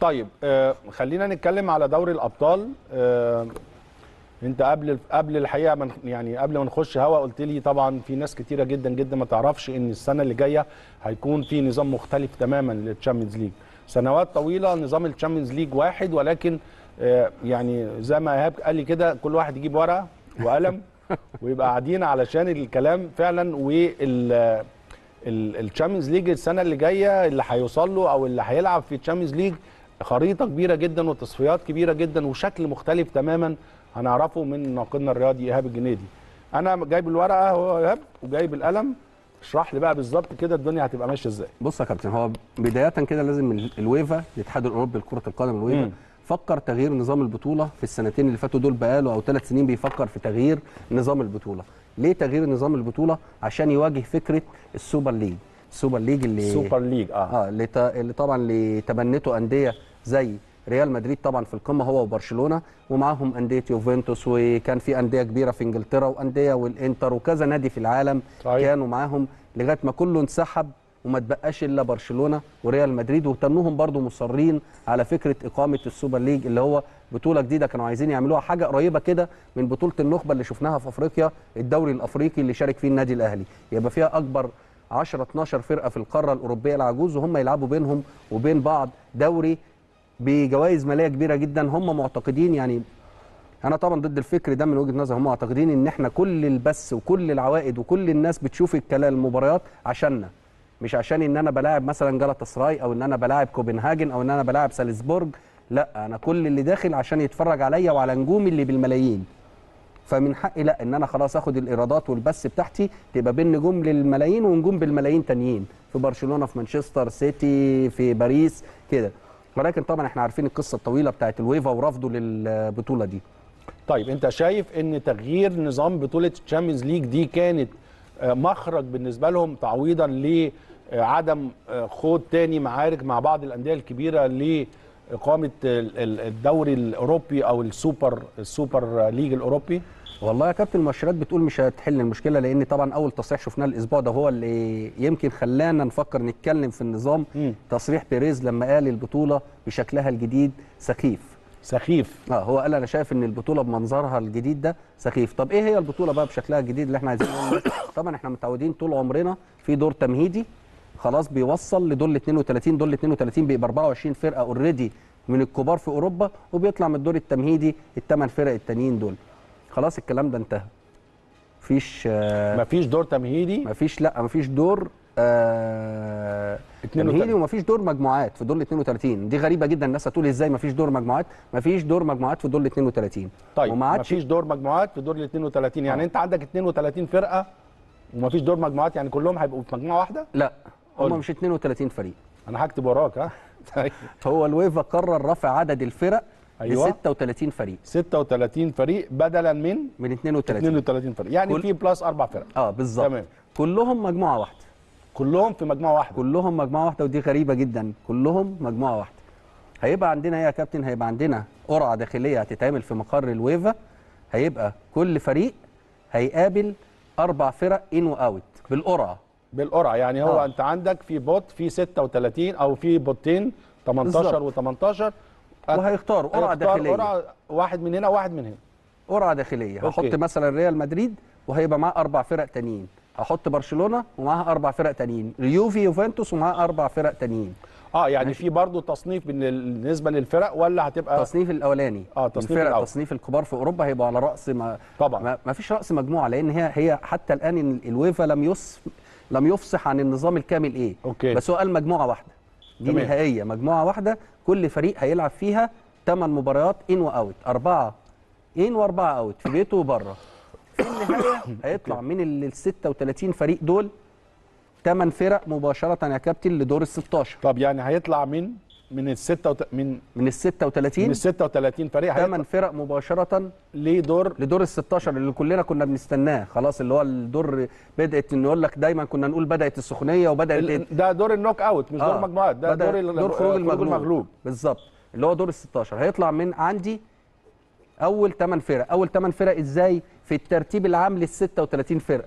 طيب آه خلينا نتكلم على دوري الابطال آه انت قبل قبل الحقيقه من يعني قبل ما نخش هوا قلت لي طبعا في ناس كتيره جدا جدا ما تعرفش ان السنه اللي جايه هيكون في نظام مختلف تماما للتشامبيونز ليج سنوات طويله نظام التشامبيونز ليج واحد ولكن آه يعني زي ما ايهاب قال لي كده كل واحد يجيب ورقه وقلم ويبقى قاعدين علشان الكلام فعلا وال الشامبيونز ليج السنه اللي جايه اللي هيوصل له او اللي هيلعب في الشامبيونز ليج خريطه كبيره جدا وتصفيات كبيره جدا وشكل مختلف تماما هنعرفه من ناقدنا الرياضي ايهاب الجنيدي انا جايب الورقه هو ايهاب وجايب القلم اشرح لي بقى بالظبط كده الدنيا هتبقى ماشيه ازاي بص يا كابتن هو بدايه كده لازم ال- الويفا الاتحاد الاوروبي لكره القدم الويفا مم. فكر تغيير نظام البطوله في السنتين اللي فاتوا دول بقاله او ثلاث سنين بيفكر في تغيير نظام البطوله ليه تغيير نظام البطوله عشان يواجه فكره السوبر ليج السوبر ليج اللي سوبر ليج اه, اه اللي, ت... اللي طبعا اللي تبنته انديه زي ريال مدريد طبعا في القمه هو وبرشلونه ومعاهم انديه يوفنتوس وكان في انديه كبيره في انجلترا وانديه والانتر وكذا نادي في العالم صحيح. كانوا معاهم لغايه ما كله انسحب وما تبقاش الا برشلونه وريال مدريد وتنوهم برضو مصرين على فكره اقامه السوبر ليج اللي هو بطوله جديده كانوا عايزين يعملوها حاجه قريبه كده من بطوله النخبه اللي شفناها في افريقيا الدوري الافريقي اللي شارك فيه النادي الاهلي يبقى فيها اكبر 10 12 فرقه في القاره الاوروبيه العجوز وهم يلعبوا بينهم وبين بعض دوري بجوائز ماليه كبيره جدا هم معتقدين يعني انا طبعا ضد الفكر ده من وجهه نظري هم معتقدين ان احنا كل البث وكل العوائد وكل الناس بتشوف الكلام المباريات عشاننا مش عشان ان انا بلاعب مثلا جالاتا سراي او ان انا بلاعب كوبنهاجن او ان انا بلاعب سالزبورج لا انا كل اللي داخل عشان يتفرج عليا وعلى نجومي اللي بالملايين فمن حقي لا ان انا خلاص اخد الايرادات والبث بتاعتي تبقى بين نجوم للملايين ونجوم بالملايين تانيين في برشلونه في مانشستر سيتي في باريس كده ولكن طبعا احنا عارفين القصه الطويله بتاعت الويفا ورفضه للبطوله دي طيب انت شايف ان تغيير نظام بطوله الشامبيونز ليج دي كانت آه، مخرج بالنسبه لهم تعويضا لعدم آه، خوض تاني معارك مع بعض الانديه الكبيره لاقامه ال- ال- الدوري الاوروبي او السوبر السوبر ليج الاوروبي والله يا كابتن المؤشرات بتقول مش هتحل المشكله لان طبعا اول تصريح شفناه الاسبوع ده هو اللي يمكن خلانا نفكر نتكلم في النظام مم. تصريح بيريز لما قال البطوله بشكلها الجديد سخيف سخيف اه هو قال انا شايف ان البطوله بمنظرها الجديد ده سخيف طب ايه هي البطوله بقى بشكلها الجديد اللي احنا عايزين نقول طبعا احنا متعودين طول عمرنا في دور تمهيدي خلاص بيوصل لدور ال 32 دور ال 32 بيبقى 24 فرقه اوريدي من الكبار في اوروبا وبيطلع من الدور التمهيدي الثمان فرق التانيين دول خلاص الكلام ده انتهى مفيش آه مفيش دور تمهيدي مفيش لا مفيش دور آه 32. تمهيدي ومفيش دور مجموعات في دور ال 32 دي غريبه جدا الناس هتقول ازاي مفيش دور مجموعات مفيش دور مجموعات في دور ال 32 طيب وما عادش مفيش دور مجموعات في دور ال 32 يعني آه. انت عندك 32 فرقه ومفيش دور مجموعات يعني كلهم هيبقوا في مجموعه واحده لا قول. هم مش 32 فريق انا هكتب وراك ها طيب. هو الويفا قرر رفع عدد الفرق أيوة. ل 36 فريق 36 فريق بدلا من من 32 32 فريق يعني كل- في بلس اربع فرق اه بالظبط تمام. كلهم مجموعه واحده كلهم في مجموعه واحده كلهم مجموعه واحده ودي غريبه جدا كلهم مجموعه واحده هيبقى عندنا ايه يا كابتن هيبقى عندنا قرعه داخليه هتتعمل في مقر الويفا هيبقى كل فريق هيقابل اربع فرق ان واوت بالقرعه بالقرعه يعني هو آه. انت عندك في بوت في 36 او في بوتين 18 و18 وهيختاروا قرعه داخليه قرعه واحد من هنا وواحد من هنا قرعه داخليه أوكي. هحط مثلا ريال مدريد وهيبقى معاه اربع فرق تانيين هحط برشلونه ومعاها اربع فرق تانيين اليوفي يوفنتوس ومعاه اربع فرق تانيين اه يعني في برضه تصنيف بال- بالنسبه للفرق ولا هتبقى التصنيف الاولاني آه، تصنيف الفرق الأول. تصنيف الكبار في اوروبا هيبقوا على راس ما طبعا. ما, ما فيش راس مجموعه لان هي هي حتى الان إن الويفا لم يصف لم يفصح عن النظام الكامل ايه أوكي. بس هو قال مجموعه واحده دي تمام. نهائيه مجموعه واحده كل فريق هيلعب فيها 8 مباريات ان واوت اربعه ان واربعه اوت في بيته وبره في النهايه هيطلع من ال 36 فريق دول 8 فرق مباشره يا كابتن لدور ال 16 طب يعني هيطلع من من الستة وت... من من ال 36 من ال 36 فريق 8 هيطلع فرق مباشره ليه دور لدور ال 16 اللي كلنا كنا بنستناه خلاص اللي هو الدور بدات انه يقول لك دايما كنا نقول بدات السخونيه وبدات ال- ده دور النوك اوت مش دور آه، مجموعات ده بدأ دور ال- دور خروج المغلوب, المغلوب بالظبط اللي هو دور ال 16 هيطلع من عندي اول 8 فرق اول 8 فرق ازاي في الترتيب العام لل 36 فرقه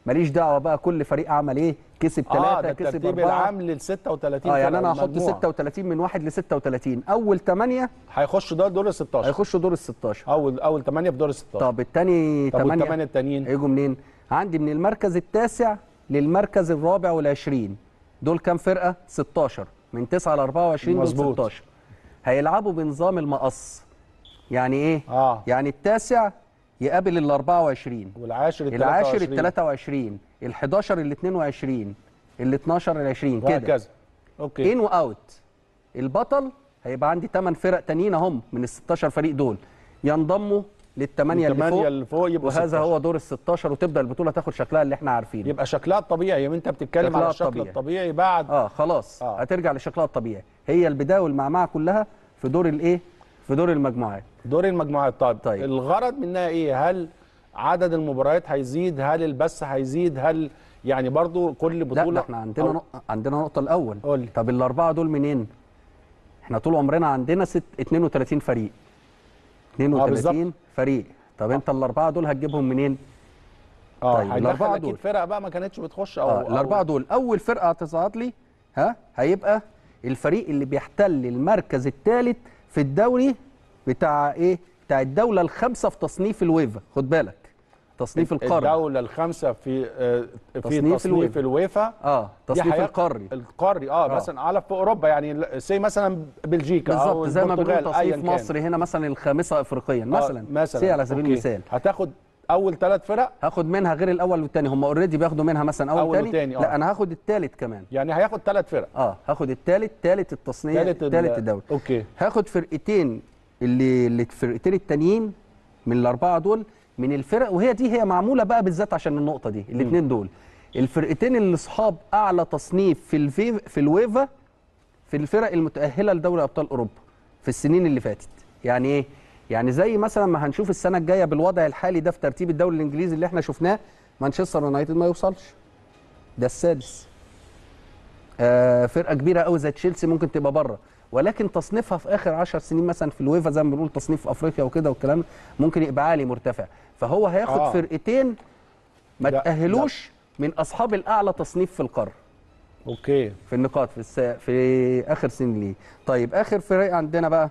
ماليش دعوه بقى كل فريق عمل ايه كسب اه ثلاثه ده كسب الترتيب اربعه العام لل 36 اه يعني فرقة انا هحط المجموعة. 36 من واحد ل 36 اول 8 هيخشوا ده دور ال 16 هيخشوا دور ال 16 اول اول 8 في دور ال 16 طب الثاني طب 8 والثمانيه التانيين هيجوا منين؟ عندي من المركز التاسع للمركز الرابع والعشرين دول كام فرقة؟ 16 من 9 ل 24 دول مظبوط. 16 هيلعبوا بنظام المقص يعني ايه؟ اه يعني التاسع يقابل ال 24 والعاشر ال العاشر ال 23 23 ال 11 ال 22 ال 12 ال 20 كده وهكذا اوكي ان واوت البطل هيبقى عندي 8 فرق تانيين اهم من ال 16 فريق دول ينضموا للثمانيه اللي الثمانية فوق اللي فوق يبقوا وهذا 16. هو دور ال 16 وتبدا البطوله تاخد شكلها اللي احنا عارفينه يبقى شكلها الطبيعي يبقى انت بتتكلم شكلها على الشكل الطبيعي. الطبيعي بعد اه خلاص آه. آه. هترجع لشكلها الطبيعي هي البدايه والمعمعه كلها في دور الايه في دور المجموعات دور المجموعات طيب, طيب. الغرض منها ايه هل عدد المباريات هيزيد هل البث هيزيد هل يعني برضو كل لا بطوله ده احنا عندنا أو- نق... عندنا نقطه الاول قول لي. طب الاربعه دول منين احنا طول عمرنا عندنا ست 32 فريق 32 بالظبط. فريق طب انت الاربعه دول هتجيبهم منين اه طيب، هيدخل الأربعة اكيد دول. فرق بقى ما كانتش بتخش او, اه أو الاربعه دول اول فرقه هتظهر لي ها هيبقى الفريق اللي بيحتل المركز الثالث في الدوري بتاع ايه بتاع الدوله الخامسه في تصنيف الويفا خد بالك تصنيف القاره الدوله الخامسه في آه، في تصنيف تصنيف, الويفا. الويفا اه دي تصنيف هيق- القاري القاري اه, آه. مثلا على في اوروبا يعني سي مثلا بلجيكا او بالظبط زي ما بنقول البرتغال ايا تصنيف كان مصر هنا مثلا الخامسه افريقيا آه، مثلا مثلا سي على سبيل أوكي. المثال هتاخد اول ثلاث فرق هاخد منها غير الاول والثاني هم اوريدي بياخدوا منها مثلا اول, أول تاني وتاني، آه. لا انا هاخد الثالث كمان يعني هياخد ثلاث فرق اه هاخد الثالث ثالث التصنيف ثالث ال- ثالث الدوري اوكي هاخد فرقتين اللي اللي الفرقتين التانيين من الاربعه دول من الفرق وهي دي هي معموله بقى بالذات عشان النقطه دي الاثنين دول الفرقتين اللي اصحاب اعلى تصنيف في الفي في الويفا في الفرق المتاهله لدوري ابطال اوروبا في السنين اللي فاتت يعني ايه يعني زي مثلا ما هنشوف السنه الجايه بالوضع الحالي ده في ترتيب الدوري الانجليزي اللي احنا شفناه مانشستر يونايتد ما يوصلش ده السادس آه فرقه كبيره قوي زي تشيلسي ممكن تبقى بره ولكن تصنيفها في اخر 10 سنين مثلا في الويفا زي ما بنقول تصنيف افريقيا وكده والكلام ده، ممكن يبقى عالي مرتفع فهو هياخد آه. آه. فرقتين ما لا، تاهلوش من اصحاب الاعلى تصنيف في القاره اوكي في النقاط في الس... في اخر سنين ليه طيب اخر فريق عندنا بقى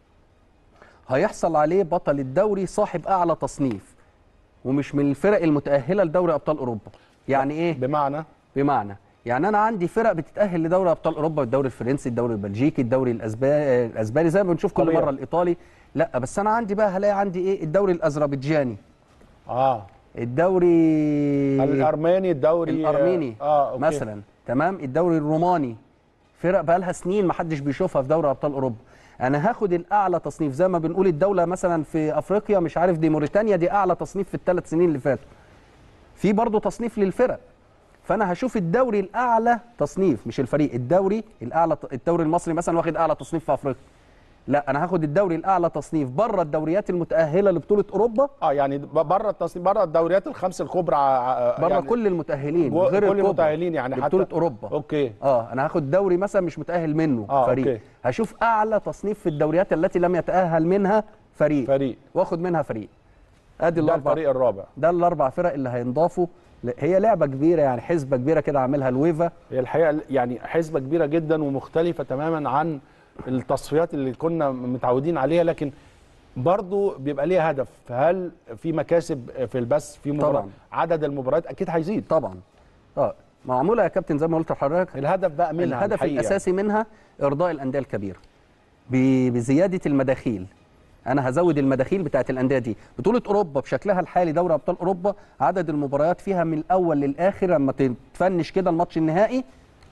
هيحصل عليه بطل الدوري صاحب اعلى تصنيف ومش من الفرق المتاهله لدوري ابطال اوروبا يعني ايه بمعنى بمعنى يعني انا عندي فرق بتتاهل لدوري ابطال اوروبا الدوري الفرنسي الدوري البلجيكي الدوري الاسباني الاسباني زي ما بنشوف كل طبيعي. مره الايطالي لا بس انا عندي بقى هلاقي عندي ايه الدوري الاذربيجاني اه الدوري الارماني الدوري الارميني اه أوكي. مثلا تمام الدوري الروماني فرق بقى لها سنين ما حدش بيشوفها في دوري ابطال اوروبا انا هاخد الاعلى تصنيف زي ما بنقول الدوله مثلا في افريقيا مش عارف دي موريتانيا دي اعلى تصنيف في الثلاث سنين اللي فاتوا في برضه تصنيف للفرق فانا هشوف الدوري الاعلى تصنيف مش الفريق الدوري الاعلى الدوري المصري مثلا واخد اعلى تصنيف في افريقيا لا انا هاخد الدوري الاعلى تصنيف بره الدوريات المتاهله لبطوله اوروبا اه يعني بره التصنيف بره الدوريات الخمس الكبرى ع- بره يعني كل المتاهلين جو- غير كل الكبرى المتأهلين يعني حتى- لبطوله اوروبا اوكي اه انا هاخد دوري مثلا مش متاهل منه آه، فريق أوكي. هشوف اعلى تصنيف في الدوريات التي لم يتاهل منها فريق فريق واخد منها فريق ادي ده الاربع الفريق الرابع ده الاربع فرق اللي هينضافوا ل- هي لعبه كبيره يعني حسبه كبيره كده عاملها الويفا هي الحقيقه يعني حسبه كبيره جدا ومختلفه تماما عن التصفيات اللي كنا متعودين عليها لكن برضو بيبقى ليها هدف هل في مكاسب في البث في مباراة طبعاً. عدد المباريات اكيد هيزيد طبعا اه معموله يا كابتن زي ما قلت لحضرتك الهدف بقى منها الهدف الحقيقة. الاساسي منها ارضاء الانديه الكبيره ب- بزياده المداخيل انا هزود المداخيل بتاعت الانديه دي بطوله اوروبا بشكلها الحالي دوري ابطال اوروبا عدد المباريات فيها من الاول للاخر لما تفنش كده الماتش النهائي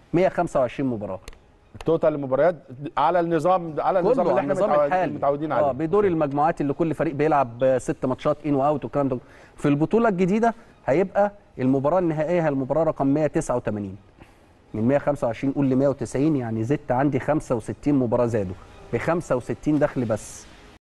125 مباراه توتال المباريات على النظام على النظام كله اللي على احنا النظام متعود- الحالي متعودين اه عليه بدور المجموعات اللي كل فريق بيلعب ست ماتشات ان واوت والكلام ده في البطوله الجديده هيبقى المباراه النهائيه هي المباراه رقم 189 من 125 قول ل 190 يعني زدت عندي 65 مباراه زادوا ب 65 دخل بس